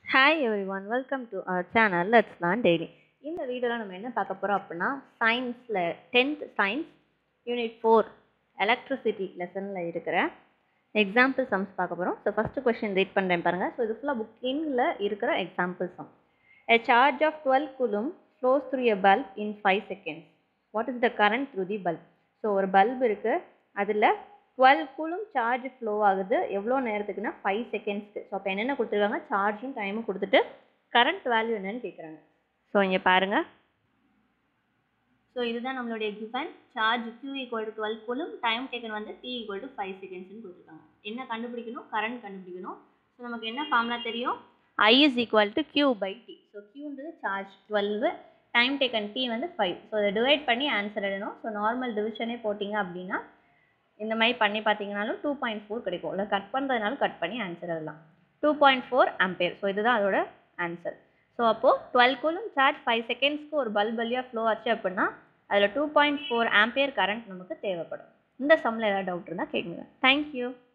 Hi everyone welcome to our channel let's learn daily இந்த வீடியோவில் நம்ம என்ன பார்க்க போகிறோம் அப்படின்னா சயின்ஸில் tenth science unit four electricity லெசனில் இருக்கிற எக்ஸாம்பிள் சம்ஸ் பார்க்க போகிறோம் ஸோ ஃபஸ்ட்டு கொஷின் ரீட் பண்ணுறேன் பாருங்கள் ஸோ இது ஃபுல்லாக புக்கிங்கில் இருக்கிற example sum A charge of 12 coulomb flows through a bulb in 5 seconds. What is the current through the bulb? So ஒரு பல்ப் இருக்குது அதில் டுவெல் கூலும் சார்ஜ் ஃப்ளோ ஆகுது எவ்வளோ நேரத்துக்குன்னா ஃபைவ் செகண்ட்ஸ்க்கு ஸோ அப்போ என்னென்ன கொடுத்துருக்காங்க சார்ஜும் டைமும் கொடுத்துட்டு கரண்ட் வேல்யூ என்னன்னு கேட்குறாங்க ஸோ இங்கே பாருங்கள் ஸோ இதுதான் நம்மளுடைய given charge q equal to twelve coulomb time taken வந்து t ஈக்குவல் டு ஃபைவ் செகண்ட்ஸ்னு கொடுத்துருக்காங்க என்ன கண்டுபிடிக்கணும் கரண்ட் கண்டுபிடிக்கணும் ஸோ நமக்கு என்ன ஃபார்முலா தெரியும் i is equal to q by T so க்யூன்றது charge twelve time taken T வந்து ஃபைவ் ஸோ அதை டிவைட் பண்ணி ஆன்சர் எழுதணும் ஸோ நார்மல் டிவிஷனே போட்டிங்க அப்படின்னா இந்த மாதிரி பண்ணி பார்த்தீங்கனாலும் டூ பாயிண்ட் ஃபோர் கிடைக்கும் இல்லை கட் பண்ணுறதுனாலும் கட் பண்ணி ஆன்சர் எழுதலாம் two point four ampere so இதுதான் அதோட ஆன்சர் ஸோ அப்போது டுவெல் கூலும் சார்ஜ் ஃபைவ் செகண்ட்ஸ்க்கு ஒரு பல்ப் வழியாக ஃப்ளோ ஆச்சு அப்படின்னா அதில் two point four ampere current நமக்கு தேவைப்படும் இந்த சம்மில் ஏதாவது டவுட் இருந்தால் கேட்குங்க தேங்க்யூ